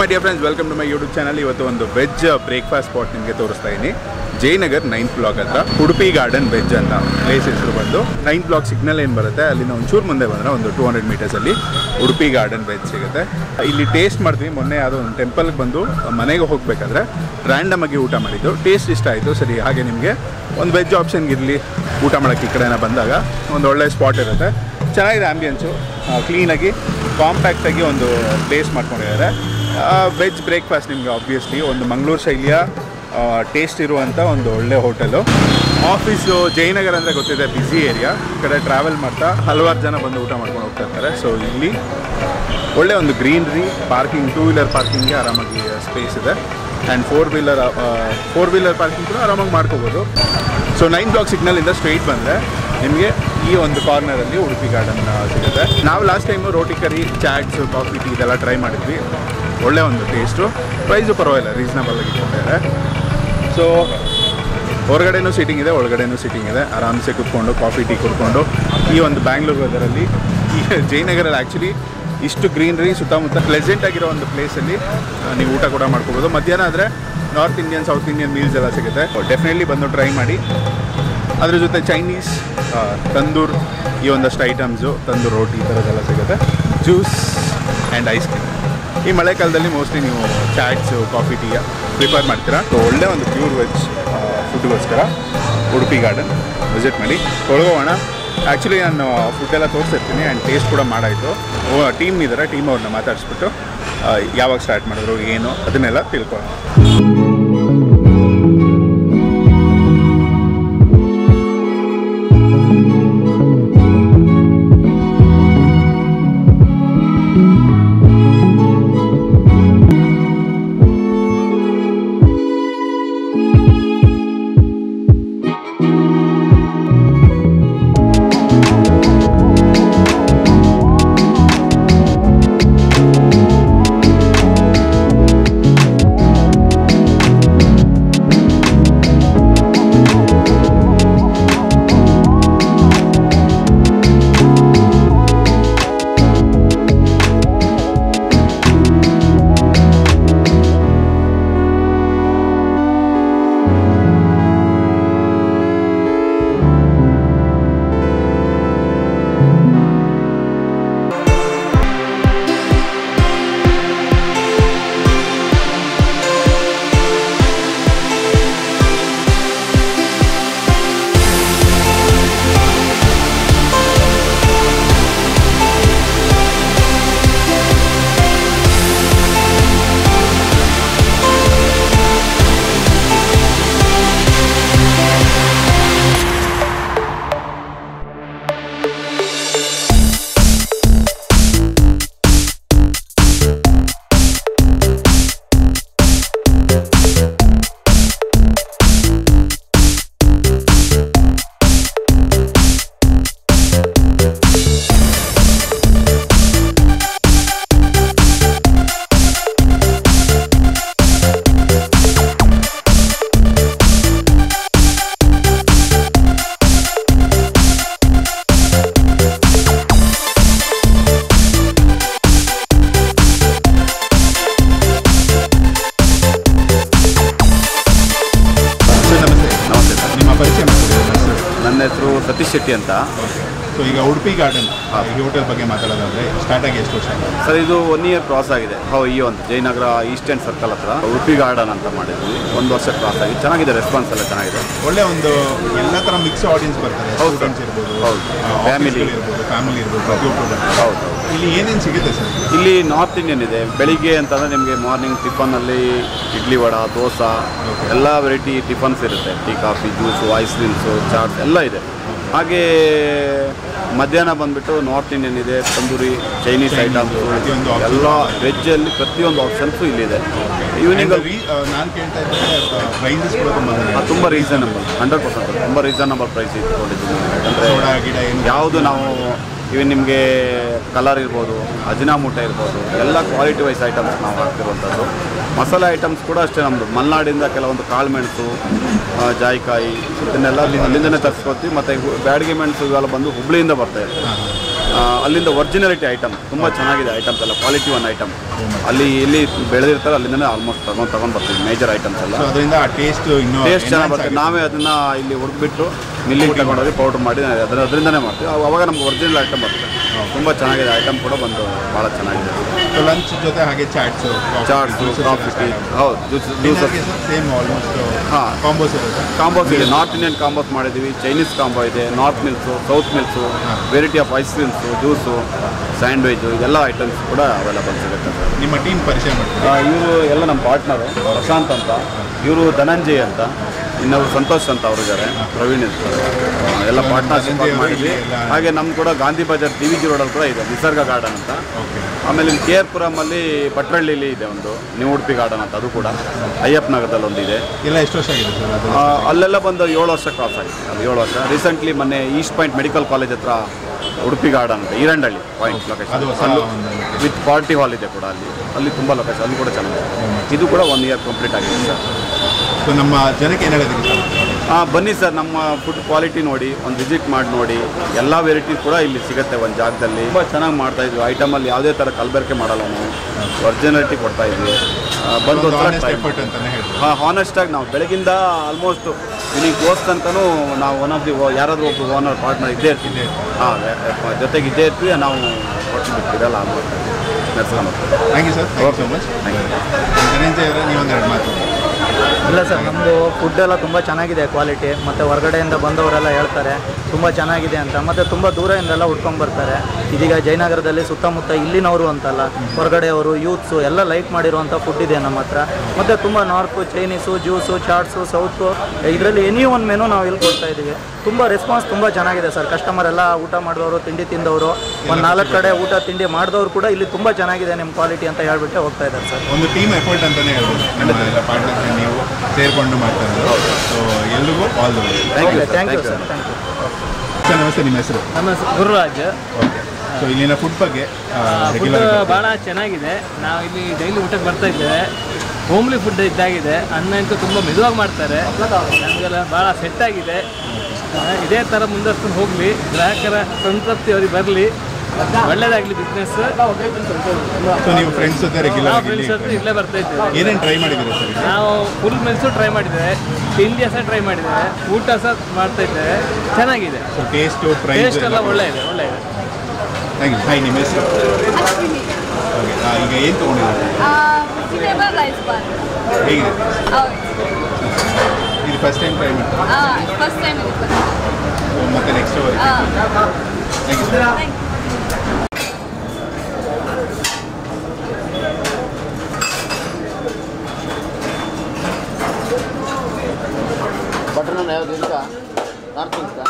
My dear friends welcome to my YouTube channel ಇವತ್ತು ಒಂದು veg breakfast spot ನಿಮಗೆ ತೋರಿಸ್ತಾ ಇದ್ದೀನಿ ಜಯನಗರ್ ನೈನ್ತ್ ಬ್ಲಾಕ್ ಹತ್ರ ಉಡುಪಿ ಗಾರ್ಡನ್ ವೆಜ್ ಅಂತ ಪ್ಲೇಸ್ ಹೆಸರು ಬಂದು ನೈನ್ತ್ ಬ್ಲಾಕ್ ಸಿಗ್ನಲ್ ಏನು ಬರುತ್ತೆ ಅಲ್ಲಿಂದ ಒಂಚೂರು ಮುಂದೆ ಬಂದರೆ ಒಂದು ಟೂ ಹಂಡ್ರೆಡ್ ಮೀಟರ್ಸಲ್ಲಿ ಉಡುಪಿ ಗಾರ್ಡನ್ ವೆಜ್ ಸಿಗುತ್ತೆ ಇಲ್ಲಿ ಟೇಸ್ಟ್ ಮಾಡ್ತೀವಿ ಮೊನ್ನೆ ಯಾವುದೋ ಒಂದು ಟೆಂಪಲ್ಗೆ ಬಂದು ಮನೆಗೆ ಹೋಗಬೇಕಾದ್ರೆ ರ್ಯಾಂಡಮ್ ಆಗಿ ಊಟ ಮಾಡಿದ್ದು ಟೇಸ್ಟ್ ಇಷ್ಟ ಆಯಿತು ಸರಿ ಹಾಗೆ ನಿಮಗೆ ಒಂದು ವೆಜ್ ಆಪ್ಷನ್ಗೆ ಇರಲಿ ಊಟ ಮಾಡೋಕ್ಕೆ ಈ ಕಡೆನ ಬಂದಾಗ ಒಂದು ಒಳ್ಳೆ ಸ್ಪಾಟ್ ಇರುತ್ತೆ ಚೆನ್ನಾಗಿದೆ ಆ್ಯಂಬಿಯನ್ಸು ಕ್ಲೀನಾಗಿ ಕಾಂಪ್ಯಾಕ್ಟಾಗಿ ಒಂದು ಪ್ಲೇಸ್ ಮಾಡ್ಕೊಂಡಿದ್ದಾರೆ ವೆಜ್ ಬ್ರೇಕ್ಫಾಸ್ಟ್ ನಿಮಗೆ ಆಬ್ವಿಯಸ್ಲಿ ಒಂದು ಮಂಗಳೂರು ಶೈಲಿಯ ಟೇಸ್ಟ್ ಇರುವಂಥ ಒಂದು ಒಳ್ಳೆ ಹೋಟೆಲು ಆಫೀಸು ಜಯನಗರ ಅಂದರೆ ಗೊತ್ತಿದೆ ಬ್ಯುಸಿ ಏರಿಯಾ ಈ ಕಡೆ ಟ್ರಾವೆಲ್ ಮಾಡ್ತಾ ಹಲವಾರು ಜನ ಬಂದು ಊಟ ಮಾಡ್ಕೊಂಡು ಹೋಗ್ತಾ ಇರ್ತಾರೆ ಸೊ ಇಲ್ಲಿ ಒಳ್ಳೆ ಒಂದು ಗ್ರೀನ್ರಿ ಪಾರ್ಕಿಂಗ್ ಟೂ ವೀಲರ್ ಪಾರ್ಕಿಂಗ್ಗೆ ಆರಾಮಾಗಿ ಸ್ಪೇಸ್ ಇದೆ and four wheeler four wheeler parking ಕೂಡ ಆರಾಮಾಗಿ ಮಾಡ್ಕೋಬೋದು ಸೊ ನೈನ್ ಬ್ಲಾಕ್ ಸಿಗ್ನಲಿಂದ ಸ್ಟ್ರೈಟ್ ಬಂದರೆ ನಿಮಗೆ ಈ ಒಂದು ಕಾರ್ನರಲ್ಲಿ ಉಡುಪಿ ಗಾರ್ಡನ್ ಸಿಗುತ್ತೆ ನಾವು last time roti curry chats coffee tea ಇದೆಲ್ಲ ಟ್ರೈ ಮಾಡಿದ್ವಿ ಒಳ್ಳೆ ಒಂದು ಟೇಸ್ಟು ಪ್ರೈಸು ಪರವಾಗಿಲ್ಲ ರೀಸನಬಲ್ ಆಗಿ ಇಟ್ಕೊಂಡಿದ್ದಾರೆ ಸೊ ಹೊರಗಡೆನೂ ಸೀಟಿಂಗ್ ಇದೆ ಒಳಗಡೆನೂ ಸೀಟಿಂಗ್ ಇದೆ ಆರಾಮ್ಸೆ ಕುತ್ಕೊಂಡು ಕಾಫಿ ಟೀ ಕುಡ್ಕೊಂಡು ಈ ಒಂದು ಬ್ಯಾಂಗ್ಳೂರು ವೆದರಲ್ಲಿ ಈ ಜಯನಗರಲ್ಲಿ ಆ್ಯಕ್ಚುಲಿ ಇಷ್ಟು ಗ್ರೀನ್ರಿ ಸುತ್ತಮುತ್ತ ಪ್ಲೆಸೆಂಟ್ ಆಗಿರೋ ಒಂದು ಪ್ಲೇಸಲ್ಲಿ ನೀವು ಊಟ ಕೂಡ ಮಾಡ್ಕೋಬೋದು ಮಧ್ಯಾಹ್ನ ಆದರೆ north Indian south Indian meals ಎಲ್ಲ ಸಿಗುತ್ತೆ ಡೆಫಿನೆಟ್ಲಿ ಬಂದು ಟ್ರೈ ಮಾಡಿ ಅದ್ರ ಜೊತೆ ಚೈನೀಸ್ ತಂದೂರ್ ಈ ಒಂದಷ್ಟು ಐಟಮ್ಸು ತಂದೂರ್ ರೋಟಿ ಈ ಥರದ್ದೆಲ್ಲ ಸಿಗುತ್ತೆ ಜ್ಯೂಸ್ ಆ್ಯಂಡ್ ಐಸ್ ಕ್ರೀಮ್ ಈ ಮಳೆಗಾಲದಲ್ಲಿ ಮೋಸ್ಟ್ಲಿ ನೀವು ಚಾಟ್ಸು ಕಾಫಿ ಟೀ ಪ್ರಿಪೇರ್ ಮಾಡ್ತೀರಾ ಸೊ ಒಳ್ಳೆ ಒಂದು ಪ್ಯೂರ್ ವೆಜ್ ಫುಡ್ಗೋಸ್ಕರ ಉಡುಪಿ ಗಾರ್ಡನ್ ವಿಸಿಟ್ ಮಾಡಿ ತೊಳ್ಗೋಣ ಆ್ಯಕ್ಚುಲಿ ನಾನು ಫುಡ್ ಎಲ್ಲ ತೋರಿಸಿರ್ತೀನಿ ಆ್ಯಂಡ್ ಟೇಸ್ಟ್ ಕೂಡ ಮಾಡಾಯಿತು ಟೀಮ್ ಇದ್ದಾರೆ ಟೀಮ್ ಅವ್ರನ್ನ ಮಾತಾಡಿಸ್ಬಿಟ್ಟು ಆ, ಯಾವಾಗ ಸ್ಟಾರ್ಟ್ ಮಾಡಿದ್ರು ಏನು ಅದನ್ನೆಲ್ಲ ತಿಳ್ಕೊಳ್ಳೋಣ ಸರ್ ನಮಸ್ತೆ ನಮಸ್ತೆ ಸರ್ ನಿಮ್ಮ ಪರಿಚಯ ಮಾಡ್ಕೊಡಿ ಸರ್ ನನ್ನ ಹೆಸರು ಸತೀಶ್ ಶೆಟ್ಟಿ ಅಂತ ಸೊ ಈಗ ಉಡುಪಿ ಗಾರ್ಡನ್ ಈ ಹೋಟೆಲ್ ಬಗ್ಗೆ ಮಾತಾಡೋದಾದ್ರೆ ಸ್ಟಾರ್ಟ್ ಆಗಿ ಎಷ್ಟು ವರ್ಷ ಆಗಿದೆ ಸರ್ ಇದು ಒನ್ ಇಯರ್ ಕ್ರಾಸ್ ಆಗಿದೆ ಹೌ ಈ ಒಂದು ಜಯನಗರ ಈಸ್ಟರ್ನ್ ಸರ್ಕಲ್ ಹತ್ರ ಉಡುಪಿ ಗಾರ್ಡನ್ ಅಂತ ಮಾಡಿದ್ವಿ ಒಂದು ವರ್ಷ ಕ್ರಾಸ್ ಆಗಿ ಚೆನ್ನಾಗಿದೆ ರೆಸ್ಪಾನ್ಸ್ ಎಲ್ಲ ಚೆನ್ನಾಗಿದೆ ಒಳ್ಳೆ ಒಂದು ಎಲ್ಲ ತರ ಮಿಕ್ಸ್ ಆಡಿಯನ್ಸ್ ಬರ್ತಾರೆ ಹೌದು ಸರ್. ಸ್ಟೂಡೆಂಟ್ಸ್ ಇರ್ಬೋದು ಹೌದು. Family. ಇರ್ಬೋದು ಫ್ಯಾಮಿಲಿ ಇರ್ಬೋದು ಪ್ರತಿಯೊಬ್ಬರು ಹೌದು ಹೌದು ಇಲ್ಲಿ ಏನೇನು ಸಿಗುತ್ತೆ ಸರ್ ಇಲ್ಲಿ ನಾರ್ತ್ ಇಂಡಿಯನ್ ಇದೆ ಬೆಳಿಗ್ಗೆ ಅಂತಂದರೆ ನಿಮಗೆ ಮಾರ್ನಿಂಗ್ ಟಿಫನಲ್ಲಿ ಇಡ್ಲಿ ವಡ ದೋಸೆ ಎಲ್ಲ ವೆರೈಟಿ ಟಿಫನ್ಸ್ ಇರುತ್ತೆ tea coffee juice ice creams chats ಎಲ್ಲ ಇದೆ ಹಾಗೆ ಮಧ್ಯಾಹ್ನ ಬಂದ್ಬಿಟ್ಟು ನಾರ್ತ್ ಇಂಡಿಯನ್ ಇದೆ ತಂದೂರಿ ಚೈನೀಸ್ Chinese, ಐಟಮ್ಸ್ ಪ್ರತಿಯೊಂದು option. ಎಲ್ಲ ವೆಜ್ಜಲ್ಲಿ ಪ್ರತಿಯೊಂದು ಆಪ್ಷನ್ಸು ಇಲ್ಲಿದೆ ಈವ್ನಿಂಗ್ ನಾನು ಕೇಳ್ತಾ ಇದ್ದೆ ಪ್ರೈಸಸ್ ಕೂಡ ತುಂಬ ಅದು ತುಂಬ ರೀಸನಬಲ್ ಹಂಡ್ರೆಡ್ ಪರ್ಸೆಂಟ್ ತುಂಬ ರೀಸನಬಲ್ ಪ್ರೈಸ್ ಇಟ್ಕೊಂಡಿದ್ದೀನಿ ಸೋಡಾ ಯಾಕಂದರೆ ಗಿಡ ಏನು ಯಾವುದು ನಾವು ಇವನ್ ನಿಮಗೆ ಕಲರ್ ಇರ್ಬೋದು ಅಜಿನಾಮೂಟ ಇರ್ಬೋದು ಎಲ್ಲ ಕ್ವಾಲಿಟಿ ವೈಸ್ ಐಟಮ್ಸ್ ನಾವು ಹಾಕ್ತಿರುವಂಥದ್ದು ಮಸಾಲೆ ಐಟಮ್ಸ್ ಕೂಡ ಅಷ್ಟೇ ನಮ್ಮದು ಮಲೆನಾಡಿಂದ ಕೆಲವೊಂದು ಕಾಳುಮೆಣಸು ಆ, ಜಾಯಿಕಾಯಿ ಇದನ್ನೆಲ್ಲ ಅಲ್ಲಿಂದನೇ ತರಿಸ್ಕೊತೀವಿ ಮತ್ತು ಬ್ಯಾಡಿಗೆ ಮೆಣಸು ಇವೆಲ್ಲ ಬಂದು ಹುಬ್ಳಿಯಿಂದ ಬರ್ತಾ ಇದೆ ಆ, ಅಲ್ಲಿಂದ ಒರಿಜಿನಾಲಿಟಿ ಐಟಮ್ ತುಂಬ ಚೆನ್ನಾಗಿದೆ ಐಟಮ್ಸ್ ಎಲ್ಲ ಕ್ವಾಲಿಟಿ ಒನ್ ಐಟಮ್ ಅಲ್ಲಿ ಎಲ್ಲಿ ಬೆಳೆದಿರ್ತಾರೆ ಅಲ್ಲಿಂದನೇ ಆಲ್ಮೋಸ್ಟ್ ತಗೊಂಡು ತಗೊಂಡು ಬರ್ತೀವಿ ಮೇಜರ್ ಐಟಮ್ಸ್ ಎಲ್ಲ ಸೊ ಅದರಿಂದ ಆ ಟೇಸ್ಟ್ ಇನ್ನೂ ಟೇಸ್ಟ್ ಚೆನ್ನಾಗಿ enhance ಬರುತ್ತೆ ಆಗಿದೆ. ನಾವೇ ಅದನ್ನ ಇಲ್ಲಿ ಹುಡುಕ್ಬಿಟ್ಟು ಮಿಲ್ಲಿಗೆ ತಗೊಂಡೋಗಿ ಪೌಡರ್ ಮಾಡಿ ಅದರ ಅದರಿಂದನೇ ಮಾಡ್ತೀವಿ ಅವ- ಅವಾಗ ನಮ್ಗೆ ಒರಿಜಿನಲ್ ಐಟಮ್ ಬರುತ್ತೆ ತುಂಬ ಚೆನ್ನಾಗಿದೆ ಐಟಮ್ ಕೂಡ ಬಂದು ಭಾಳ ಚೆನ್ನಾಗಿದೆ ಸೊ ಲಂಚ್ ಜೊತೆ ಹಾಗೆ ಚಾಟ್ಸ್ ಚಾಟ್ಸು ಕಾಫಿ ಟೀ ಹೌದು ಜ್ಯೂಸ್ ಜ್ಯೂಸಸ್ ಸೇಮ್ ಆಲ್ಮೋಸ್ಟ್ ಹಾ. ಕಾಂಬೋಸ್ ಇರುತ್ತೆ ಕಾಂಬೋಸ್ ಇದೆ ನಾರ್ತ್ ಇಂಡಿಯನ್ ಕಾಂಬೋಸ್ ಮಾಡಿದ್ದೀವಿ ಚೈನೀಸ್ ಕಾಂಬೋ ಇದೆ north meals south meals variety of ice creams juice sandwich ಇದೆಲ್ಲ ಐಟಮ್ಸ್ ಕೂಡ ಅವೈಲಬಲ್ ಸಿಗುತ್ತೆ ಸರ್ ನಿಮ್ಮ ಟೀಮ್ ಪರಿಚಯ ಮಾಡ್ತೀವಿ ಇವರು ಎಲ್ಲ ನಮ್ಮ ಪಾರ್ಟ್ನರು ಪ್ರಶಾಂತ್ ಅಂತ ಇವರು ಧನಂಜಯ್ ಅಂತ ಇನ್ನೊಬ್ರು ಸಂತೋಷ್ ಅಂತ ಅವರಿದ್ದಾರೆ ಪ್ರವೀಣ್ ಇರ್ತಾರೆ ಆ, ಎಲ್ಲ ಪಾರ್ಟ್ನರ್ಶಿಪ್ ಧನಂಜಯ್ ಅವರು ಮಾಡಿದ್ವಿ ಇಲ್ಲಿ ಎಲ್ಲ- ಹಾಗೆ ನಮ್ಮ ಕೂಡ Gandhi Bazaar D V G ರೋಡಲ್ಲಿ ಕೂಡ ಇದೆ ನಿಸರ್ಗ ಗಾರ್ಡನ್ ಅಂತ ಓಕೆ ಆಮೇಲೆ ಇಲ್ಲಿ ಕೆ ಆರ್ ಪುರಮಲ್ಲಿ ಪಟ್ರಳ್ಳಿಲಿ ಇದೆ ಒಂದು ನ್ಯೂ ಉಡುಪಿ ಗಾರ್ಡನ್ ಅಂತ ಅದು ಕೂಡ ಅಯ್ಯಪ್ಪ ನಗರದಲ್ಲಿ ಒಂದಿದೆ ಎಲ್ಲ ಎಷ್ಟು ವರ್ಷ ಆಗಿದೆ ಸರ್ ಅದು ಆ, ಅಲ್ಲೆಲ್ಲ ಬಂದು ಏಳು ವರ್ಷ ಕ್ರಾಸ್ ಆಗಿದೆ ಅದು ಏಳು ವರ್ಷ ರೀಸೆಂಟ್ಲಿ ಮೊನ್ನೆ ಈಸ್ಟ್ ಪಾಯಿಂಟ್ ಮೆಡಿಕಲ್ ಕಾಲೇಜ್ ಹತ್ರ ಉಡುಪಿ ಗಾರ್ಡನ್ ಅಂತ ಈರಂಡಳ್ಳಿ ಪಾಯಿಂಟ್ ಅದು ಲೊಕೇಶನ್ ಹೊಸ ಅಲ್ಲೂ ಒಂದು location. ವಿತ್ ಪಾರ್ಟಿ ಹಾಲ್ ಇದೆ ಕೂಡ ಅಲ್ಲಿ ಅಲ್ಲಿ ತುಂಬ ಲೊಕೇಶನ್ ಅಲ್ಲಿ ಕೂಡ ಚೆನ್ನಾಗಿದೆ ಇದು ಕೂಡ ಒನ್ ಇಯರ್ ಕಂಪ್ಲೀಟ್ ಆಗಿದೆ ಸರ್ ಸೊ ನಮ್ಮ ಜನಕ್ಕೆ ಏನು ಹೇಳೋದಕ್ಕೆ ಸರ್ ಹಾಂ ಬನ್ನಿ ಸರ್ ನಮ್ಮ ಫುಡ್ ಕ್ವಾಲಿಟಿ ನೋಡಿ ಒಂದು ವಿಸಿಟ್ ಮಾಡಿ ನೋಡಿ ಎಲ್ಲ ವೆರೈಟೀಸ್ ಕೂಡ ಇಲ್ಲಿ ಸಿಗುತ್ತೆ ಒಂದು ಜಾಗದಲ್ಲಿ ತುಂಬ ಚೆನ್ನಾಗಿ ಮಾಡ್ತಾ ಇದ್ವಿ ಐಟಮಲ್ಲಿ ಯಾವುದೇ ಥರ ಕಲಬೆರಕೆ ಮಾಡಲ್ಲ ನಾವು ಒರಿಜಿನಾಲಿಟಿ ಕೊಡ್ತಾ ಇದ್ವಿ ಆ, ಬಂದು ಒಂದು ಒಂದ್ಸಲ honest try effort ಅಂತಾನೆ ಹೇಳ್ಬೋದು ಹಾಂ ಹಾನೆಸ್ಟಾಗಿ ನಾವು ಬೆಳಗಿಂದ ಆಲ್ಮೋಸ್ಟ್ ಇನಿಗೆ ಕ್ಲೋಸ್ ತನಕನೂ ನಾವು ಒನ್ ಆಫ್ ದಿ ಯಾರಾದರೂ ಒಬ್ಬರು ಓನರ್ ಪಾರ್ಟ್ನರ್ ಇದ್ದೇ ಇರ್ತೀವಿ ಹಾಂ ಜೊತೆಗೆ ಇದ್ದೇ ಇರ್ತೀವಿ ನಾವು ಕೊಟ್ಟು ಬಿಟ್ಟಿರಲ್ಲ ಆಲ್ಮೋಸ್ಟ್ ನಡ್ಸ್ಕೊಂಡು thank you sir thank you so much Dhananjaya ಅವರೇ ನೀವೊಂದೆರಡು ಮಾತು ಇಲ್ಲ ಸರ್ ನಮ್ಮದು ಫುಡ್ ಎಲ್ಲ ತುಂಬ ಚೆನ್ನಾಗಿದೆ ಕ್ವಾಲಿಟಿ ಮತ್ತು ಹೊರಗಡೆಯಿಂದ ಬಂದವರೆಲ್ಲ ಹೇಳ್ತಾರೆ ತುಂಬ ಚೆನ್ನಾಗಿದೆ ಅಂತ ಮತ್ತು ತುಂಬ ದೂರದಿಂದೆಲ್ಲ ಉಟ್ಕೊಂಡು ಬರ್ತಾರೆ ಇದೀಗ ಜಯನಗರದಲ್ಲಿ ಸುತ್ತಮುತ್ತ ಇಲ್ಲಿನವರು ಅಂತಲ್ಲ ಹೊರಗಡೆಯವರು ಯೂತ್ಸು ಎಲ್ಲ ಲೈಕ್ ಮಾಡಿರುವಂಥ ಫುಡ್ ಇದೆ ನಮ್ಮ ಹತ್ರ ಮತ್ತು ತುಂಬ north Chinese juice chaats south ಇದರಲ್ಲಿ ಎನಿ ಒನ್ ಮೆನು ನಾವು ಇಲ್ಲಿ ಕೊಡ್ತಾ ಇದ್ದೀವಿ ತುಂಬ ರೆಸ್ಪಾನ್ಸ್ ತುಂಬ ಚೆನ್ನಾಗಿದೆ ಸರ್ ಕಸ್ಟಮರ್ ಎಲ್ಲ ಊಟ ಮಾಡಿದವರು ತಿಂಡಿ ತಿಂದವರು ಒಂದು ನಾಲ್ಕು ಕಡೆ ಊಟ ತಿಂಡಿ ಮಾಡಿದವರು ಕೂಡ ಇಲ್ಲಿ ತುಂಬ ಚೆನ್ನಾಗಿದೆ ನಿಮ್ಮ ಕ್ವಾಲಿಟಿ ಅಂತ ಹೇಳ್ಬಿಟ್ಟು ಹೋಗ್ತಾ ಇದ್ದಾರೆ ಸರ್ ಒಂದು ಟೀಮ್ ಎಫರ್ಟ್ ಅಂತಾನೆ ಹೇಳ್ಬೋದು ನಮ್ಮ ಎಲ್ಲ ಪಾರ್ಟ್ನರ್ಸ್ ನೀವು ಸೇರಿಕೊಂಡು ಮಾಡ್ತಾ ಇರೋದು ಸೊ ಎಲ್ರಿಗೂ all the best thank you thank you sir sir thank you sir ನಮಸ್ತೆ ನಿಮ್ಮ ಹೆಸರು ನಮ್ಮ ಹೆಸರು ಗುರುರಾಜ್ ಓಕೆ ಸೊ ಇಲ್ಲಿನ ಫುಡ್ ಬಗ್ಗೆ ಫುಡ್ ರೆಗ್ಯುಲರ್ ಭಾಳ ಚೆನ್ನಾಗಿದೆ ನಾವು ಇಲ್ಲಿ ಡೈಲಿ ಊಟಕ್ಕೆ ಬರ್ತಾ ಇದ್ದೇವೆ ಹೋಮ್ಲಿ ಫುಡ್ ಇದ್ದಾಗಿದೆ ಅನ್ನ ಅಂತೂ ತುಂಬ ಮೆದುವಾಗಿ ಮಾಡ್ತಾರೆ ನಮಗೆಲ್ಲ ಭಾಳ ಸೆಟ್ ಆಗಿದೆ ಆ, ಇದೇ ಥರ ಮುಂದಸ್ಕೊಂಡು ಹೋಗಲಿ ಗ್ರಾಹಕರ ಸಂತೃಪ್ತಿ ಅವ್ರಿಗೆ ಬರಲಿ ಒಳ್ಳೇದಾಗಲಿ ಬಿಸ್ನೆಸ್ ಸೊ ನೀವು ಫ್ರೆಂಡ್ಸ್ ಜೊತೆ ರೆಗ್ಯುಲರ್ ನಾವು ಆಗಿ ಫ್ರೆಂಡ್ಸ್ ಹತ್ರ ಇಲ್ಲೇ ಬರ್ತಾ ಇದ್ದೇವೆ ಏನೇನು ಟ್ರೈ ಮಾಡಿದ್ದೀರಾ ಸರ್ ಇಲ್ಲಿ? ನಾವು ಫುಲ್ ಮೆಲ್ಸು ಟ್ರೈ ಮಾಡಿದ್ದೇವೆ ತಿಂಡಿ ಸಹ ಟ್ರೈ ಮಾಡಿದ್ದೇವೆ ಊಟ ಸಹ ಮಾಡ್ತಾ ಇದ್ದೇವೆ ಚೆನ್ನಾಗಿದೆ ಸೊ ಟೇಸ್ಟು ಪ್ರೈಸ್ ಟೇಸ್ಟ್ ಎಲ್ಲ ಒಳ್ಳೆ ಇದೆ ಒಳ್ಳೆ ಇದೆ ಥ್ಯಾಂಕ್ ಯು ಹಾಯ್ ನಿಮ್ಮ ಹೆಸರು ಅಶ್ವಿನಿ ಓಕೆ ಈಗ ಏನು ತೊಗೊಂಡಿದ್ದೀರಾ ವೆಜಿಟೇಬಲ್ ರೈಸ್ ಬಾತ್ ಹೇಗಿದೆ ಹೌದು ಇದು ಫಸ್ಟ್ ಟೈಮ್ ಟ್ರೈ ಮಾಡ್ತೀನಿ ಫಸ್ಟ್ ಟೈಮ್ ಇದೆ ಮತ್ತೆ next thank you sir thank you butter ಯಾವ್ದು ಇಲ್ಲ north India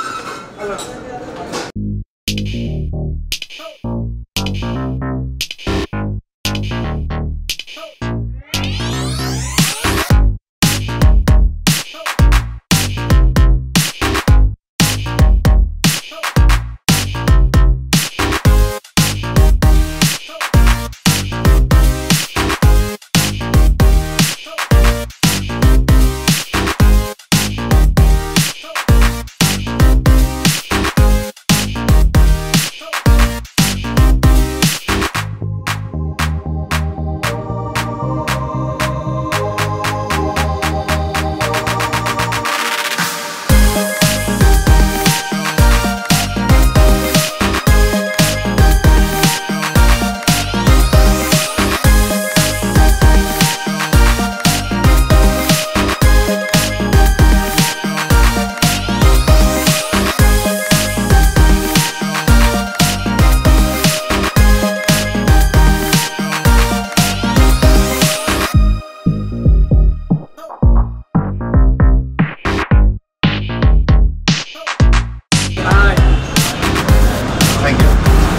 thank you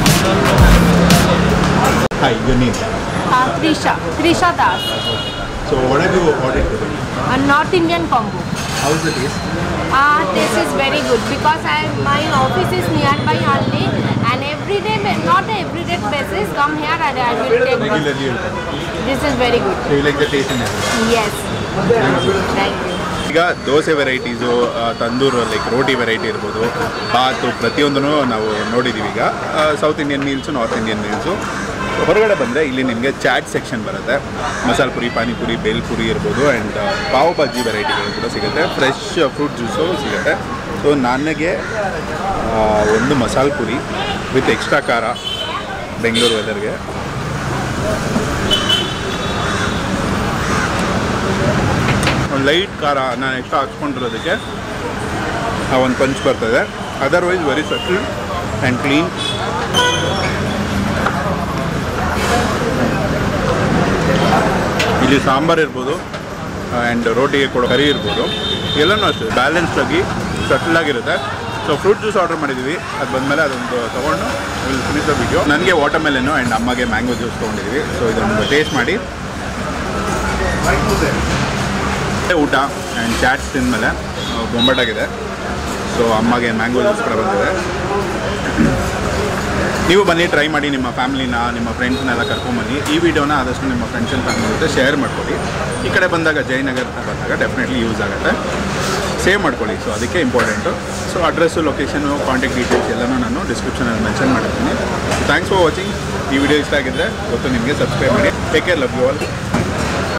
hi your name Uh, Trisha, Trisha Das, so what have you ordered today a North Indian combo. how's the taste Uh, this is very good because I my office is nearby only and every day, not a everyday basis, come here and I will take. regularly you'll come. This is very good. so you like the taste and everything Yes. Thank you. ಈಗ dosa varieties tandoor like ರೋಟಿ variety ಇರ್ಬೋದು ಬಾತು ಪ್ರತಿಯೊಂದನ್ನು ನಾವು ನೋಡಿದ್ದೀವಿ ಈಗ south Indian meals north Indian meals ಹೊರಗಡೆ ಬಂದರೆ ಇಲ್ಲಿ ನಿಮಗೆ ಚಾಟ್ ಸೆಕ್ಷನ್ ಬರುತ್ತೆ ಮಸಾಲ ಪುರಿ ಪಾನಿಪುರಿ ಬೇಲ್ಪುರಿ ಇರ್ಬೋದು ಆ್ಯಂಡ್ ಪಾವ್ ಭಾಜಿ ವೆರೈಟಿಗಳು ಕೂಡ ಸಿಗುತ್ತೆ ಫ್ರೆಶ್ ಫ್ರೂಟ್ ಜ್ಯೂಸು ಸಿಗುತ್ತೆ ಸೊ ನನಗೆ ಆ, ಒಂದು ಮಸಾಲ ಪುರಿ ವಿತ್ ಎಕ್ಸ್ಟ್ರಾ ಖಾರ ಬೆಂಗಳೂರು ವೆದರ್ಗೆ ಲೈಟ್ ಖಾರ ನಾನು ಎಕ್ಸ್ಟ್ರಾ ಹಾಕ್ಸ್ಕೊಂಡಿರೋದಕ್ಕೆ ಆ ಒಂದು ಪಂಚ್ ಬರ್ತದೆ otherwise very subtle and clean ಇಲ್ಲಿ ಸಾಂಬಾರು ಇರ್ಬೋದು ಆ್ಯಂಡ್ ರೋಟಿಗೆ ಕೊಡೋ ಕರಿ ಇರ್ಬೋದು ಎಲ್ಲನೂ ಅಷ್ಟೇ ಬ್ಯಾಲೆನ್ಸ್ಡ್ ಆಗಿ ಸಟಲ್ ಆಗಿರುತ್ತೆ ಸೊ ಫ್ರೂಟ್ ಜ್ಯೂಸ್ ಆರ್ಡರ್ ಮಾಡಿದ್ದೀವಿ ಅದು ಬಂದಮೇಲೆ ಅದೊಂದು ತೊಗೊಂಡು ವಿಲ್ ಫಿನಿಶ್ ದ ವಿಡಿಯೋ ನನಗೆ ವಾಟರ್ ಮೆಲನ್ನು ಆ್ಯಂಡ್ ಅಮ್ಮಗೆ ಮ್ಯಾಂಗೋ ಜ್ಯೂಸ್ ತೊಗೊಂಡಿದ್ದೀವಿ ಸೊ ಇದೊಂದು ಟೇಸ್ಟ್ ಮಾಡಿ ಊಟ ಆ್ಯಂಡ್ ಚಾಟ್ಸ್ ತಿಂದಮೇಲೆ ಬೊಂಬಟಾಗಿದೆ ಸೊ ಅಮ್ಮಗೆ ಮ್ಯಾಂಗೋ ಜ್ಯೂಸ್ ಕೂಡ ಬಂದಿದೆ ನೀವು ಬನ್ನಿ ಟ್ರೈ ಮಾಡಿ ನಿಮ್ಮ ಫ್ಯಾಮಿಲಿನ ನಿಮ್ಮ ಫ್ರೆಂಡ್ಸ್ನೆಲ್ಲ ಕರ್ಕೊಂಬನ್ನಿ ಈ ವಿಡಿಯೋನ ಆದಷ್ಟು ನಿಮ್ಮ ಫ್ರೆಂಡ್ಸ್ ಆ್ಯಂಡ್ ಫ್ಯಾಮಿಲಿ ಜೊತೆ ಶೇರ್ ಮಾಡ್ಕೊಳ್ಳಿ ಈ ಕಡೆ ಬಂದಾಗ ಜಯನಗರ ಬಂದಾಗ ಡೆಫಿನೆಟ್ಲಿ ಯೂಸ್ ಆಗುತ್ತೆ ಸೇವ್ ಮಾಡ್ಕೊಳ್ಳಿ ಸೊ ಅದಕ್ಕೆ important so address location contact details ಎಲ್ಲನೂ ನಾನು ಡಿಸ್ಕ್ರಿಪ್ಷನಲ್ಲಿ ಮೆನ್ಷನ್ ಮಾಡಿರ್ತೀನಿ ಥ್ಯಾಂಕ್ಸ್ ಫಾರ್ ವಾಚಿಂಗ್ ಈ ವಿಡಿಯೋ ಇಷ್ಟ ಆಗಿದ್ದರೆ ಗೊತ್ತು ನಿಮಗೆ ಸಬ್ಸ್ಕ್ರೈಬ್ ಮಾಡಿ take care love you all